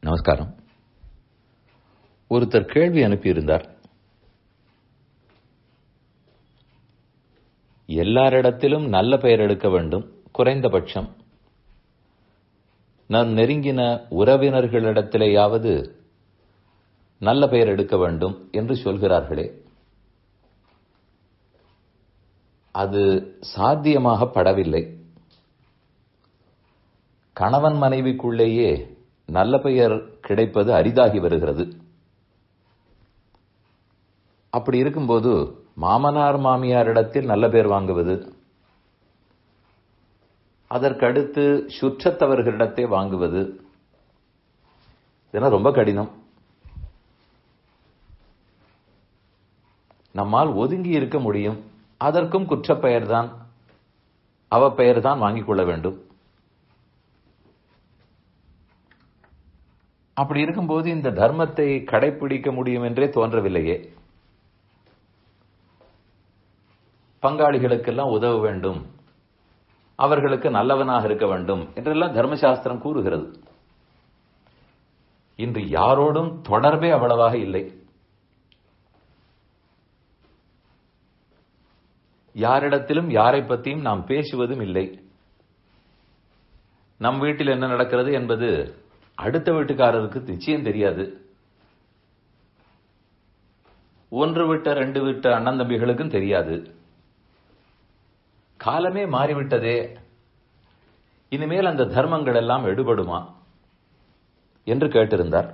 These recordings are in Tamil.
நமஸ்காரம் ஒருத்தர் கேள்வி அனுப்பியிருந்தார் எல்லாரிடத்திலும் நல்ல பெயர் எடுக்க வேண்டும் குறைந்தபட்சம் நம் நெருங்கின உறவினர்களிடத்திலேயாவது நல்ல பெயர் எடுக்க வேண்டும் என்று சொல்கிறார்களே அது சாத்தியமாக படவில்லை கணவன் மனைவிக்குள்ளேயே நல்ல பெயர் கிடைப்பது அரிதாகி வருகிறது அப்படி இருக்கும்போது மாமனார் மாமியாரிடத்தில் நல்ல பேர் வாங்குவது அதற்கடுத்து சுற்றத்தவர்களிடத்தே வாங்குவது இதெல்லாம் ரொம்ப கடினம் நம்மால் ஒதுங்கி இருக்க முடியும் அதற்கும் குற்றப்பெயர் தான் அவ பெயர் தான் வாங்கிக் கொள்ள வேண்டும் அப்படி இருக்கும்போது இந்த தர்மத்தை கடைபிடிக்க முடியும் என்றே தோன்றவில்லையே பங்காளிகளுக்கெல்லாம் உதவ வேண்டும் அவர்களுக்கு நல்லவனாக இருக்க வேண்டும் என்றெல்லாம் தர்மசாஸ்திரம் கூறுகிறது இன்று யாரோடும் தொடர்பே அவ்வளவாக இல்லை யாரிடத்திலும் யாரை பற்றியும் நாம் பேசுவதும் இல்லை நம் வீட்டில் என்ன நடக்கிறது என்பது அடுத்த வீட்டுக்காரருக்கு நிச்சயம் தெரியாது ஒன்று விட்ட ரெண்டு விட்ட அண்ணன் தம்பிகளுக்கும் தெரியாது காலமே மாறிவிட்டதே இனிமேல் அந்த தர்மங்கள் எல்லாம் எடுபடுமா என்று கேட்டிருந்தார்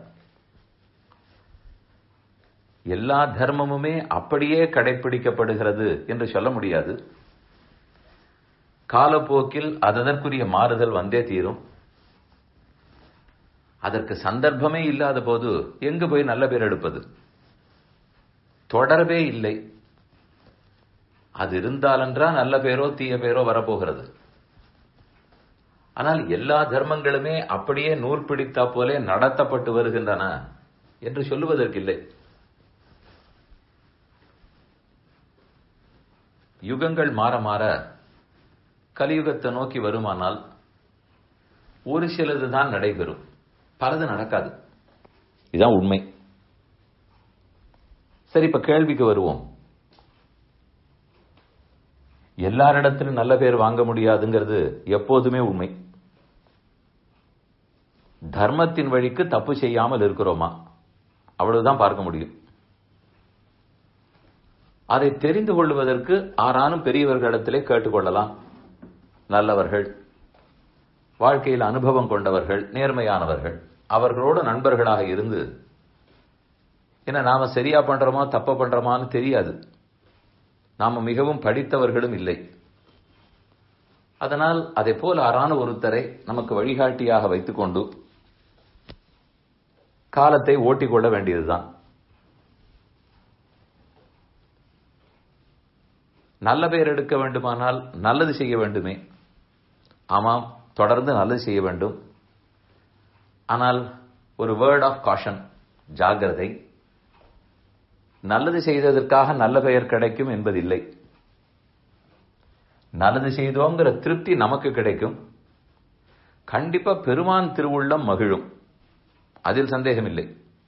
எல்லா தர்மமுமே அப்படியே கடைபிடிக்கப்படுகிறது என்று சொல்ல முடியாது காலப்போக்கில் அதற்குரிய மாறுதல் வந்தே தீரும் அதற்கு சந்தர்ப்பமே இல்லாத போது எங்கு போய் நல்ல பேர் எடுப்பது தொடர்பே இல்லை அது இருந்தாலென்றா நல்ல பேரோ தீய பேரோ வரப்போகிறது ஆனால் எல்லா தர்மங்களுமே அப்படியே நூல் பிடித்தா போலே நடத்தப்பட்டு வருகின்றன என்று சொல்லுவதற்கில்லை யுகங்கள் மாற மாற கலியுகத்தை நோக்கி வருமானால் ஒரு சிலது தான் நடைபெறும் பலது நடக்காது இதுதான் உண்மை சரி இப்ப கேள்விக்கு வருவோம் எல்லாரிடத்திலும் நல்ல பேர் வாங்க முடியாதுங்கிறது எப்போதுமே உண்மை தர்மத்தின் வழிக்கு தப்பு செய்யாமல் இருக்கிறோமா அவ்வளவுதான் பார்க்க முடியும் அதை தெரிந்து கொள்வதற்கு ஆறானும் பெரியவர்களிடத்திலே கேட்டுக்கொள்ளலாம் நல்லவர்கள் வாழ்க்கையில் அனுபவம் கொண்டவர்கள் நேர்மையானவர்கள் அவர்களோடு நண்பர்களாக இருந்து என்ன நாம சரியா பண்றோமா தப்ப பண்றோமான்னு தெரியாது நாம மிகவும் படித்தவர்களும் இல்லை அதனால் அதை போல் ஆறான ஒருத்தரை நமக்கு வழிகாட்டியாக வைத்துக்கொண்டு காலத்தை ஓட்டிக்கொள்ள வேண்டியதுதான் நல்ல பெயர் எடுக்க வேண்டுமானால் நல்லது செய்ய வேண்டுமே ஆமாம் தொடர்ந்து நல்லது செய்ய வேண்டும் ஆனால் ஒரு வேர்ட் ஆஃப் காஷன் ஜாகிரதை நல்லது செய்ததற்காக நல்ல பெயர் கிடைக்கும் என்பதில்லை நல்லது செய்தோங்கிற திருப்தி நமக்கு கிடைக்கும் கண்டிப்பா பெருமான் திருவுள்ளம் மகிழும் அதில் சந்தேகம் இல்லை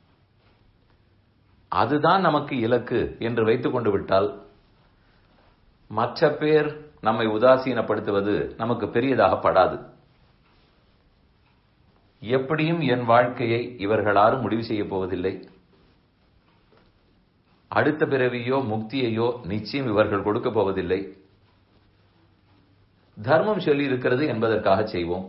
அதுதான் நமக்கு இலக்கு என்று வைத்துக் கொண்டு விட்டால் மற்ற பேர் நம்மை உதாசீனப்படுத்துவது நமக்கு பெரியதாக படாது எப்படியும் என் வாழ்க்கையை இவர்களாரும் முடிவு செய்ய போவதில்லை அடுத்த பிறவியோ முக்தியையோ நிச்சயம் இவர்கள் கொடுக்க போவதில்லை தர்மம் சொல்லி இருக்கிறது என்பதற்காக செய்வோம்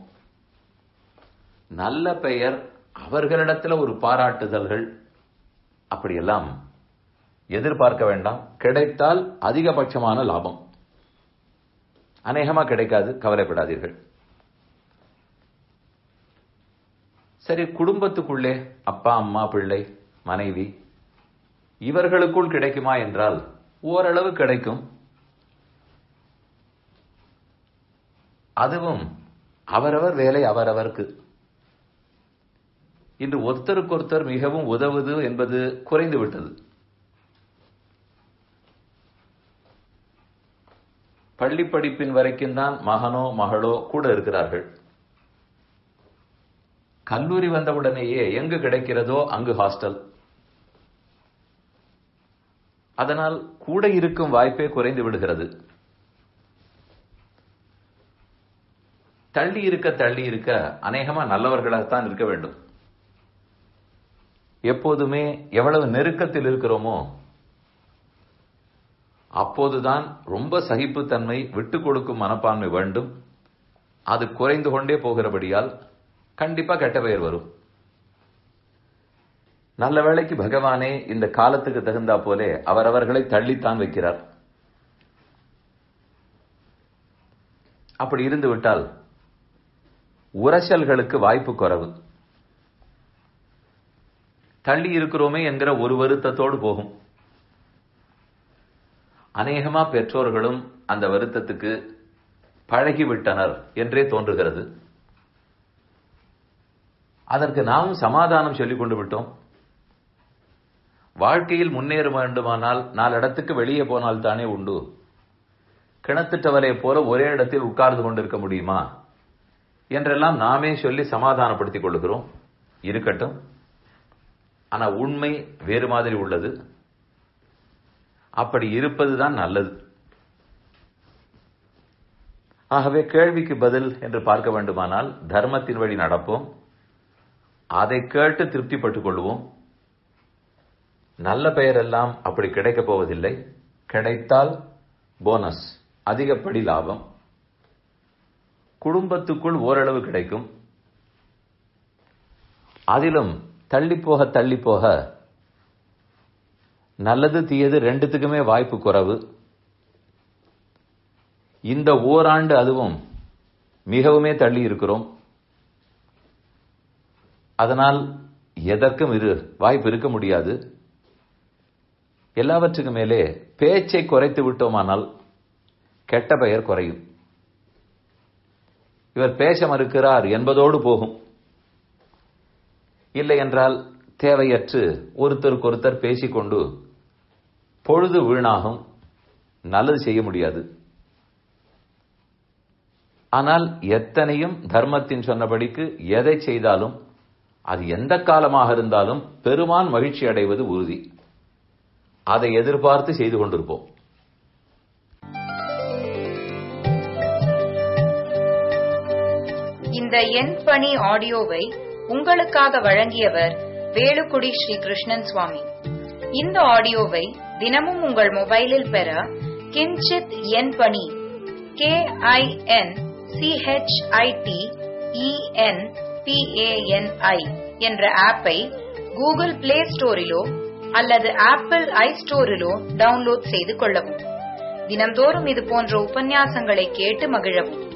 நல்ல பெயர் அவர்களிடத்தில் ஒரு பாராட்டுதல்கள் அப்படியெல்லாம் எதிர்பார்க்க வேண்டாம் கிடைத்தால் அதிகபட்சமான லாபம் அநேகமா கிடைக்காது கவலைப்படாதீர்கள் சரி குடும்பத்துக்குள்ளே அப்பா அம்மா பிள்ளை மனைவி இவர்களுக்குள் கிடைக்குமா என்றால் ஓரளவு கிடைக்கும் அதுவும் அவரவர் வேலை அவரவருக்கு இன்று ஒருத்தருக்கொருத்தர் மிகவும் உதவுது என்பது குறைந்து விட்டது பள்ளி படிப்பின் வரைக்கும் தான் மகனோ மகளோ கூட இருக்கிறார்கள் கல்லூரி வந்தவுடனேயே எங்கு கிடைக்கிறதோ அங்கு ஹாஸ்டல் அதனால் கூட இருக்கும் வாய்ப்பே குறைந்து விடுகிறது தள்ளி இருக்க தள்ளி இருக்க அநேகமா நல்லவர்களாகத்தான் இருக்க வேண்டும் எப்போதுமே எவ்வளவு நெருக்கத்தில் இருக்கிறோமோ அப்போதுதான் ரொம்ப சகிப்புத்தன்மை விட்டு கொடுக்கும் மனப்பான்மை வேண்டும் அது குறைந்து கொண்டே போகிறபடியால் கண்டிப்பா கெட்ட பெயர் வரும் நல்ல வேளைக்கு பகவானே இந்த காலத்துக்கு தகுந்தா போலே அவரவர்களை தள்ளித்தான் வைக்கிறார் அப்படி இருந்து விட்டால் உரசல்களுக்கு வாய்ப்பு குறைவு தள்ளி இருக்கிறோமே என்கிற ஒரு வருத்தத்தோடு போகும் அநேகமா பெற்றோர்களும் அந்த வருத்தத்துக்கு பழகிவிட்டனர் என்றே தோன்றுகிறது அதற்கு நாமும் சமாதானம் சொல்லிக் கொண்டு விட்டோம் வாழ்க்கையில் முன்னேற வேண்டுமானால் நாலு இடத்துக்கு வெளியே போனால் தானே உண்டு கிணத்துட்டவரை போல ஒரே இடத்தில் உட்கார்ந்து கொண்டிருக்க முடியுமா என்றெல்லாம் நாமே சொல்லி சமாதானப்படுத்திக் கொள்ளுகிறோம் இருக்கட்டும் ஆனா உண்மை வேறு மாதிரி உள்ளது அப்படி இருப்பதுதான் நல்லது ஆகவே கேள்விக்கு பதில் என்று பார்க்க வேண்டுமானால் தர்மத்தின் வழி நடப்போம் அதை கேட்டு திருப்திப்பட்டுக் கொள்வோம் நல்ல பெயர் எல்லாம் அப்படி கிடைக்கப் போவதில்லை கிடைத்தால் போனஸ் அதிகப்படி லாபம் குடும்பத்துக்குள் ஓரளவு கிடைக்கும் அதிலும் தள்ளி போக தள்ளி போக நல்லது தீயது ரெண்டுத்துக்குமே வாய்ப்பு குறைவு இந்த ஓராண்டு அதுவும் மிகவுமே தள்ளி இருக்கிறோம் அதனால் எதற்கும் இரு வாய்ப்பு இருக்க முடியாது எல்லாவற்றுக்கும் மேலே பேச்சை குறைத்து விட்டோமானால் கெட்ட பெயர் குறையும் இவர் பேச மறுக்கிறார் என்பதோடு போகும் இல்லை என்றால் தேவையற்று ஒருத்தருக்கு ஒருத்தர் பேசிக்கொண்டு பொழுது வீணாகும் நல்லது செய்ய முடியாது ஆனால் எத்தனையும் தர்மத்தின் சொன்னபடிக்கு எதை செய்தாலும் அது எந்த காலமாக இருந்தாலும் பெருமான் மகிழ்ச்சி அடைவது உறுதி அதை எதிர்பார்த்து செய்து கொண்டிருப்போம் இந்த எண் பணி ஆடியோவை உங்களுக்காக வழங்கியவர் வேலுக்குடி ஸ்ரீ கிருஷ்ணன் சுவாமி இந்த ஆடியோவை தினமும் உங்கள் மொபைலில் பெற கிஞ்சித் எண் பணி கே ஐ என் சிஹெச்ஐடி இஎன் பிஏஎன்ஐ என்ற ஆப்பை கூகுள் பிளே ஸ்டோரிலோ அல்லது ஆப்பிள் ஐ ஸ்டோரிலோ டவுன்லோட் செய்து கொள்ளவும் தினம்தோறும் இது போன்ற உபன்யாசங்களை கேட்டு மகிழவும்